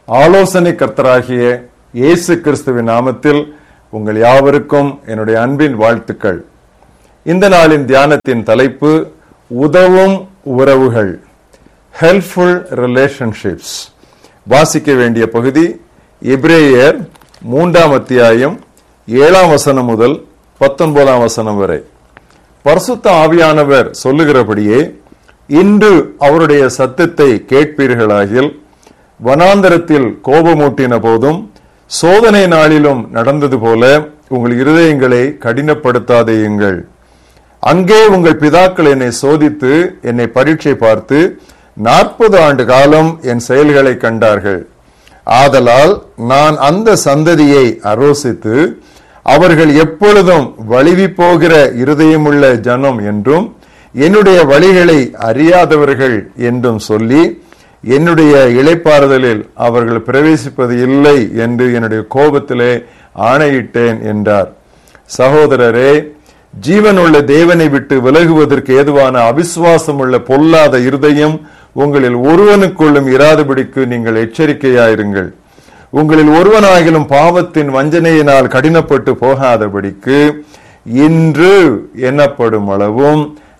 ஆலோசனை கர்த்தராகிய இயேசு கிறிஸ்துவின் நாமத்தில் உங்கள் யாவருக்கும் என்னுடைய அன்பின் வாழ்த்துக்கள் இந்த நாளின் தியானத்தின் தலைப்பு உதவும் உறவுகள் ஹெல்ப்ஃபுல் ரிலேஷன்ஷிப்ஸ் வாசிக்க வேண்டிய பகுதி எபிரேயர் மூன்றாம் அத்தியாயம் ஏழாம் வசனம் முதல் பத்தொன்பதாம் வசனம் வரை பரிசுத்த ஆவியானவர் சொல்லுகிறபடியே இன்று அவருடைய சத்தத்தை கேட்பீர்களாகில் வனாந்தரத்தில் கோபமூட்டின போதும் சோதனை நாளிலும் நடந்தது போல உங்கள் இருதயங்களை கடினப்படுத்தாதேயுங்கள் அங்கே உங்கள் பிதாக்கள் என்னை சோதித்து என்னை பரீட்சை பார்த்து நாற்பது ஆண்டு காலம் என் செயல்களை கண்டார்கள் ஆதலால் நான் அந்த சந்ததியை அரோசித்து அவர்கள் எப்பொழுதும் வலிவி போகிற இருதயமுள்ள ஜனம் என்றும் என்னுடைய வழிகளை அறியாதவர்கள் என்றும் சொல்லி என்னுடைய இளைப்பாறுதலில் அவர்கள் பிரவேசிப்பது இல்லை என்று என்னுடைய கோபத்திலே ஆணையிட்டேன் என்றார் சகோதரரே ஜீவனுள்ள தேவனை விட்டு விலகுவதற்கு ஏதுவான அவிசுவாசம் உள்ள பொல்லாத இருதயம் உங்களில் ஒருவனுக்குள்ளும் இராதபடிக்கு நீங்கள் எச்சரிக்கையாயிருங்கள் உங்களில் ஒருவனாகிலும் பாவத்தின் வஞ்சனையினால் கடினப்பட்டு போகாதபடிக்கு இன்று எண்ணப்படும் அளவும்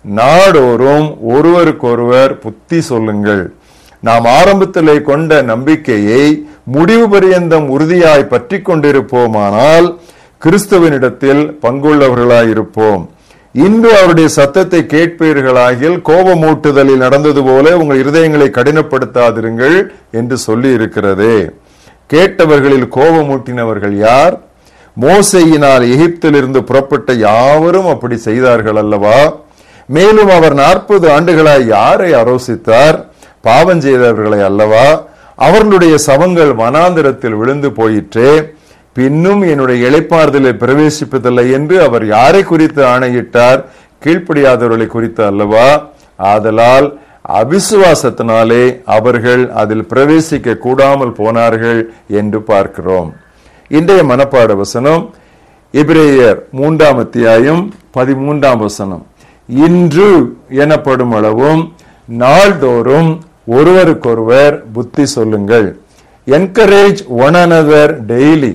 நாடோறும் ஒருவருக்கொருவர் புத்தி சொல்லுங்கள் நாம் ஆரம்பத்திலே கொண்ட நம்பிக்கையை முடிவு பரியந்தம் உறுதியாய் பற்றி கொண்டிருப்போமானால் கிறிஸ்துவனிடத்தில் பங்குள்ளவர்களாயிருப்போம் இன்று அவருடைய சத்தத்தை கேட்பீர்களாகில் கோபமூட்டுதலில் நடந்தது போல உங்கள் இருதயங்களை கடினப்படுத்தாதிருங்கள் என்று சொல்லி இருக்கிறதே கேட்டவர்களில் கோபமூட்டினவர்கள் யார் மோசையினால் எகிப்திலிருந்து புறப்பட்ட யாவரும் அப்படி செய்தார்கள் அல்லவா மேலும் அவர் நாற்பது ஆண்டுகளாய் யாரை ஆரோசித்தார் பாவம் செய்தவர்களை அல்லவா அவர்களுடைய சவங்கள் வனாந்திரத்தில் விழுந்து போயிற்றே பின்னும் என்னுடைய இழைப்பாறுதலை பிரவேசிப்பதில்லை என்று அவர் யாரை குறித்து ஆணையிட்டார் கீழ்ப்படியாதவர்களை குறித்து அல்லவா ஆதலால் அவிசுவாசத்தினாலே அவர்கள் அதில் பிரவேசிக்க கூடாமல் போனார்கள் என்று பார்க்கிறோம் இன்றைய மனப்பாட வசனம் எபிரேயர் மூன்றாம் அத்தியாயம் பதிமூன்றாம் வசனம் இன்று எனப்படும் அளவும் நாள்தோறும் ஒருவருக்கொருவர் புத்தி சொல்லுங்கள் encourage one another daily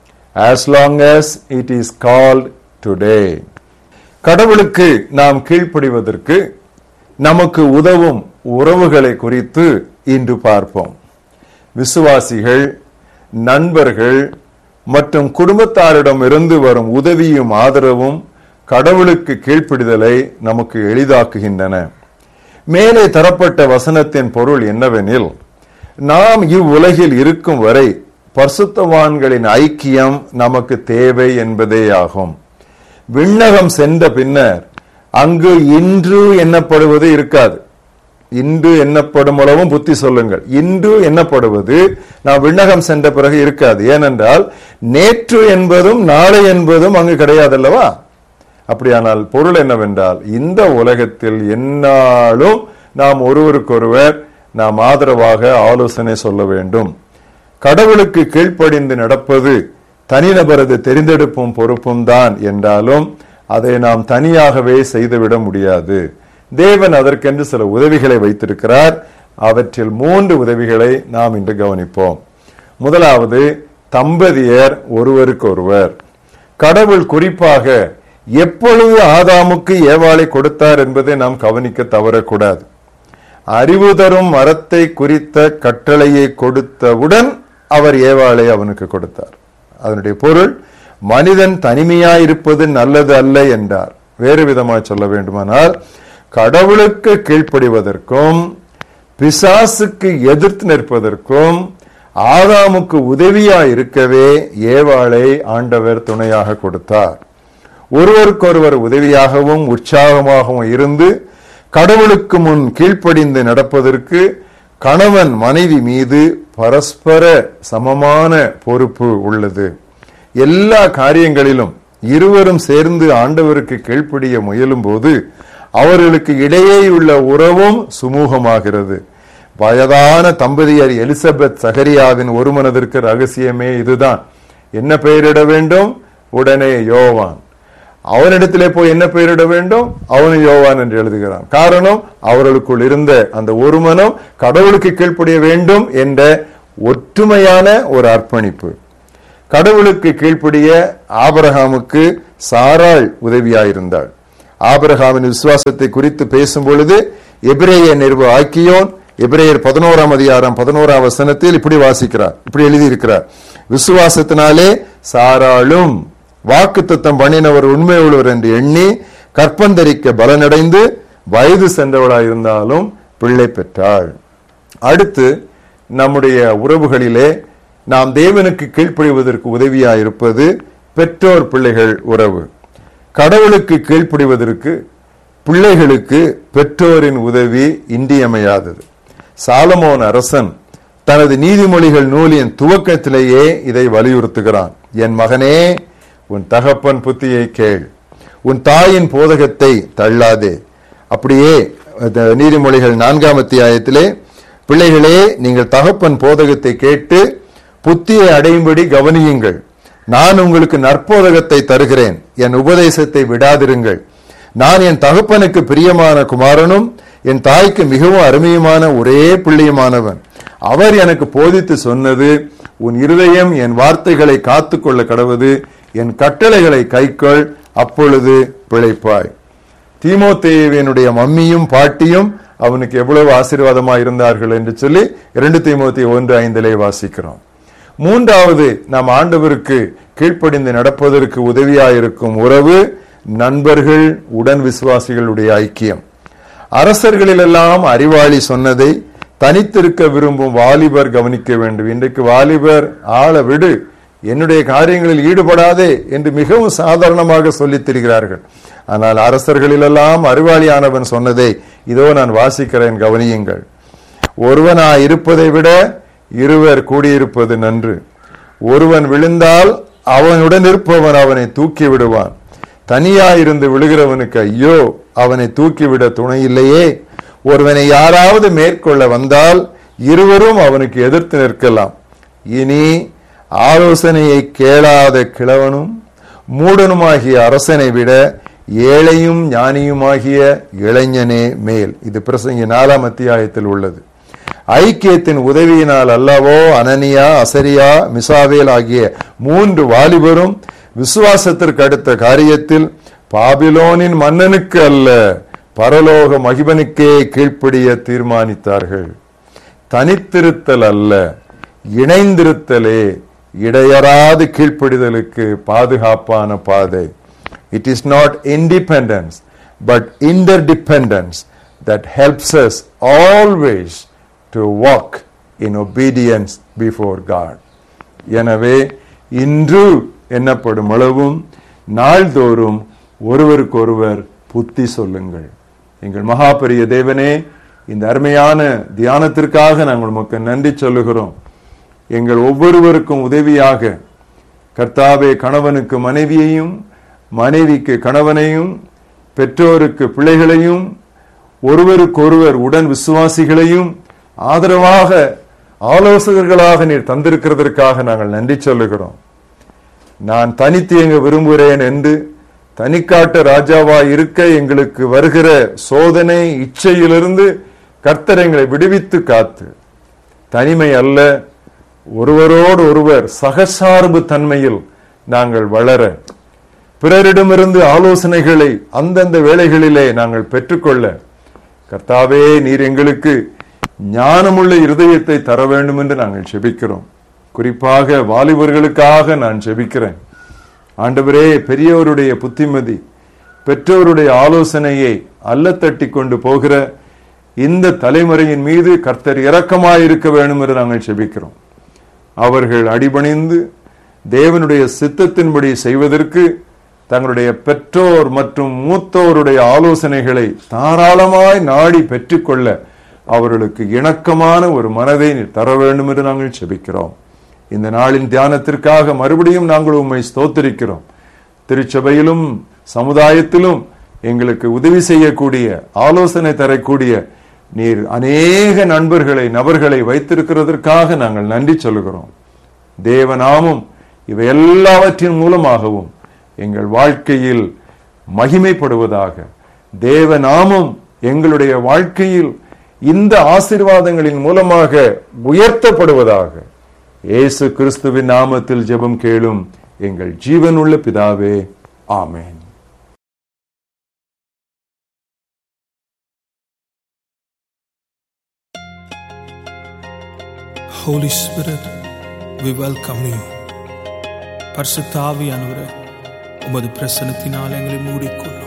as long as it is called today கடவுளுக்கு நாம் கீழ்ப்படிவதற்கு நமக்கு உதவும் உறவுகளை குறித்து இன்று பார்ப்போம் விசுவாசிகள் நண்பர்கள் மற்றும் குடும்பத்தாரிடம் இருந்து வரும் உதவியும் ஆதரவும் கடவுளுக்கு கீழ்ப்பிடிதலை நமக்கு எளிதாக்குகின்றன மேலே தரப்பட்ட வசனத்தின் பொருள் என்னவெனில் நாம் இவ்வுலகில் இருக்கும் வரை பரிசுத்தவான்களின் ஐக்கியம் நமக்கு தேவை என்பதே ஆகும் விண்ணகம் சென்ற பின்னர் அங்கு இன்று எண்ணப்படுவது இருக்காது இன்று எண்ணப்படும் அளவும் புத்தி சொல்லுங்கள் இன்று எண்ணப்படுவது நாம் விண்ணகம் சென்ற பிறகு இருக்காது ஏனென்றால் நேற்று என்பதும் நாளை என்பதும் அங்கு கிடையாது அல்லவா அப்படியானால் பொருள் என்னவென்றால் இந்த உலகத்தில் என்னாலும் நாம் ஒருவருக்கொருவர் நாம் ஆதரவாக ஆலோசனை சொல்ல வேண்டும் கடவுளுக்கு கீழ்ப்படிந்து நடப்பது தனிநபரது தெரிந்தெடுப்பும் பொறுப்பும் தான் என்றாலும் அதை நாம் தனியாகவே செய்துவிட முடியாது தேவன் அதற்கென்று சில உதவிகளை வைத்திருக்கிறார் அவற்றில் மூன்று உதவிகளை நாம் இன்று கவனிப்போம் முதலாவது தம்பதியர் ஒருவருக்கொருவர் கடவுள் குறிப்பாக எப்பொழுது ஆதாமுக்கு ஏவாளை கொடுத்தார் என்பதை நாம் கவனிக்க தவறக்கூடாது அறிவு தரும் மரத்தை குறித்த கட்டளையை கொடுத்தவுடன் அவர் ஏவாளை அவனுக்கு கொடுத்தார் அதனுடைய பொருள் மனிதன் தனிமையாயிருப்பது நல்லது அல்ல என்றார் வேறு விதமாக சொல்ல வேண்டுமானால் கடவுளுக்கு கீழ்ப்படிவதற்கும் பிசாசுக்கு எதிர்த்து நிற்பதற்கும் ஆதாமுக்கு உதவியா இருக்கவே ஏவாளை ஆண்டவர் துணையாக கொடுத்தார் ஒருவருக்கொருவர் உதவியாகவும் உற்சாகமாகவும் இருந்து கடவுளுக்கு முன் கீழ்ப்படிந்து நடப்பதற்கு கணவன் மனைவி மீது பரஸ்பர சமமான பொறுப்பு உள்ளது எல்லா காரியங்களிலும் இருவரும் சேர்ந்து ஆண்டவருக்கு கீழ்ப்படிய முயலும் போது அவர்களுக்கு இடையே உள்ள உறவும் சுமூகமாகிறது வயதான தம்பதியர் எலிசபெத் சகரியாவின் ஒரு மனதிற்கு ரகசியமே இதுதான் என்ன பெயரிட வேண்டும் உடனே யோவான் அவனிடத்திலே போய் என்ன பெயரிட வேண்டும் அவனு யோவான் என்று எழுதுகிறான் காரணம் அவர்களுக்குள் இருந்த அந்த ஒரு மனம் கடவுளுக்கு கீழ்ப்படிய வேண்டும் என்ற ஒற்றுமையான ஒரு அர்ப்பணிப்பு கடவுளுக்கு கீழ்ப்படிய ஆபரகாமுக்கு சாராள் உதவியாயிருந்தாள் ஆபரகாமின் விசுவாசத்தை குறித்து பேசும் பொழுது எபிரேய நிறுவ ஆக்கியோன் எபிரேயர் பதினோராம் அதிகாரம் பதினோராம் வசனத்தில் இப்படி வாசிக்கிறார் இப்படி எழுதியிருக்கிறார் விசுவாசத்தினாலே சாராளும் வாக்கு தத்தம் பண்ணினவர் உண்மை உள்ளவர் என்று எண்ணி கற்பந்தரிக்க பலனடைந்து வயது சென்றவளாயிருந்தாலும் பிள்ளை பெற்றாள் அடுத்து நம்முடைய உறவுகளிலே நாம் தேவனுக்கு கீழ்ப்படிவதற்கு உதவியாயிருப்பது பெற்றோர் பிள்ளைகள் உறவு கடவுளுக்கு கீழ்ப்படிவதற்கு பிள்ளைகளுக்கு பெற்றோரின் உதவி இன்றியமையாதது சாலமோன் அரசன் தனது நீதிமொழிகள் நூலின் துவக்கத்திலேயே இதை வலியுறுத்துகிறான் என் மகனே உன் தகப்பன் புத்தியை கேள் உன் தாயின் போதகத்தை தள்ளாதே அப்படியே அந்த நீதிமொழிகள் நான்காம் அத்தியாயத்திலே பிள்ளைகளே நீங்கள் தகப்பன் போதகத்தை கேட்டு புத்தியை அடையும்படி கவனியுங்கள் நான் உங்களுக்கு நற்போதகத்தை தருகிறேன் என் உபதேசத்தை விடாதிருங்கள் நான் என் தகப்பனுக்கு பிரியமான குமாரனும் என் தாய்க்கு மிகவும் அருமையுமான ஒரே பிள்ளையுமானவன் அவர் எனக்கு போதித்து சொன்னது உன் இருதயம் என் வார்த்தைகளை காத்துக்கொள்ள கடவுது என் கட்டளைகளை கைக்கொள் அப்பொழுது பிழைப்பாய் தீமோத்தேவியனுடைய மம்மியும் பாட்டியும் அவனுக்கு எவ்வளவு ஆசீர்வாதமா இருந்தார்கள் என்று சொல்லி இரண்டு தீமோத்தி ஒன்று ஐந்திலே வாசிக்கிறோம் மூன்றாவது நாம் ஆண்டவருக்கு கீழ்ப்படிந்து நடப்பதற்கு உதவியாயிருக்கும் உறவு நண்பர்கள் உடன் விசுவாசிகளுடைய ஐக்கியம் அரசர்களிலெல்லாம் அறிவாளி சொன்னதை தனித்திருக்க விரும்பும் வாலிபர் கவனிக்க வேண்டும் இன்றைக்கு வாலிபர் ஆள விடு என்னுடைய காரியங்களில் ஈடுபடாதே என்று மிகவும் சாதாரணமாக சொல்லித் திரிகிறார்கள் ஆனால் அரசர்களிலெல்லாம் அறிவாளியானவன் சொன்னதை இதோ நான் வாசிக்கிறேன் கவனியுங்கள் ஒருவனா இருப்பதை விட இருவர் கூடியிருப்பது நன்று ஒருவன் விழுந்தால் அவனுடன் இருப்பவன் அவனை தூக்கி விடுவான் தனியாயிருந்து விழுகிறவனுக்கு ஐயோ அவனை தூக்கிவிட துணை இல்லையே ஒருவனை யாராவது மேற்கொள்ள வந்தால் இருவரும் அவனுக்கு எதிர்த்து நிற்கலாம் இனி ஆலோசனையை கேளாத கிழவனும் மூடனுமாகிய அரசனை விட ஏழையும் ஞானியுமாகிய இளைஞனே மேல் இது பிரசங்கி நாலாம் அத்தியாயத்தில் உள்ளது ஐக்கியத்தின் உதவியினால் அல்லவோ அனனியா அசரியா மிசாவேல் ஆகிய மூன்று வாலிபரும் விசுவாசத்திற்கு அடுத்த காரியத்தில் பாபிலோனின் மன்னனுக்கு அல்ல பரலோக மகிபனுக்கே கீழ்ப்படிய தீர்மானித்தார்கள் தனித்திருத்தல் அல்ல இணைந்திருத்தலே இடையறாது கீழ்ப்படிதலுக்கு பாதுகாப்பான பாதை it is not independence but interdependence that helps us always to walk in obedience before God எனவே இன்று என்னப்படும் அளவும் நாள்தோறும் ஒருவருக்கொருவர் புத்தி சொல்லுங்கள் எங்கள் மகாபெரிய தேவனே இந்த அருமையான தியானத்திற்காக நாங்கள் உமக்கு நன்றி சொல்லுகிறோம் எங்கள் ஒவ்வொருவருக்கும் உதவியாக கர்த்தாவே கணவனுக்கு மனைவியையும் மனைவிக்கு கணவனையும் பெற்றோருக்கு பிள்ளைகளையும் ஒருவருக்கொருவர் உடன் விசுவாசிகளையும் ஆதரவாக ஆலோசகர்களாக நீர் தந்திருக்கிறதற்காக நாங்கள் நன்றி சொல்லுகிறோம் நான் தனித்து எங்க விரும்புகிறேன் என்று தனிக்காட்டு ராஜாவா இருக்க எங்களுக்கு வருகிற சோதனை இச்சையிலிருந்து கர்த்தர் எங்களை விடுவித்து காத்து தனிமை அல்ல ஒருவரோடு ஒருவர் சகசார்பு தன்மையில் நாங்கள் வளர பிறரிடமிருந்து ஆலோசனைகளை அந்தந்த வேளைகளிலே நாங்கள் பெற்றுக்கொள்ள கர்த்தாவே நீர் எங்களுக்கு ஞானமுள்ள இருதயத்தை தர வேண்டும் என்று நாங்கள் செபிக்கிறோம் குறிப்பாக வாலிபர்களுக்காக நான் செபிக்கிறேன் ஆண்டவரே பெரியவருடைய புத்திமதி பெற்றோருடைய ஆலோசனையை அல்ல தட்டி கொண்டு போகிற இந்த தலைமுறையின் மீது கர்த்தர் இரக்கமாயிருக்க வேண்டும் என்று நாங்கள் செபிக்கிறோம் அவர்கள் அடிபணிந்து தேவனுடைய சித்தத்தின்படி செய்வதற்கு தங்களுடைய பெற்றோர் மற்றும் மூத்தோருடைய ஆலோசனைகளை தாராளமாய் நாடி பெற்றுக்கொள்ள அவர்களுக்கு இணக்கமான ஒரு மனதை நீர் தர வேண்டும் என்று நாங்கள் செபிக்கிறோம் இந்த நாளின் தியானத்திற்காக மறுபடியும் நாங்கள் உண்மை ஸ்தோத்தரிக்கிறோம் திருச்சபையிலும் சமுதாயத்திலும் எங்களுக்கு உதவி செய்யக்கூடிய ஆலோசனை தரக்கூடிய நீர் அநேக நண்பர்களை நபர்களை வைத்திருக்கிறதற்காக நாங்கள் நன்றி சொல்லுகிறோம் தேவநாமம் இவை எல்லாவற்றின் மூலமாகவும் எங்கள் வாழ்க்கையில் மகிமைப்படுவதாக தேவநாமம் எங்களுடைய வாழ்க்கையில் இந்த ஆசீர்வாதங்களின் மூலமாக உயர்த்தப்படுவதாக இயேசு கிறிஸ்துவின் நாமத்தில் ஜெபம் கேளும் எங்கள் ஜீவனுள்ள பிதாவே ஆமென் Holy Spirit, we welcome you. பரிசுத்த ஆவியானவரே உமது பிரசனத்தினால் எங்களை மூடிக்கொள்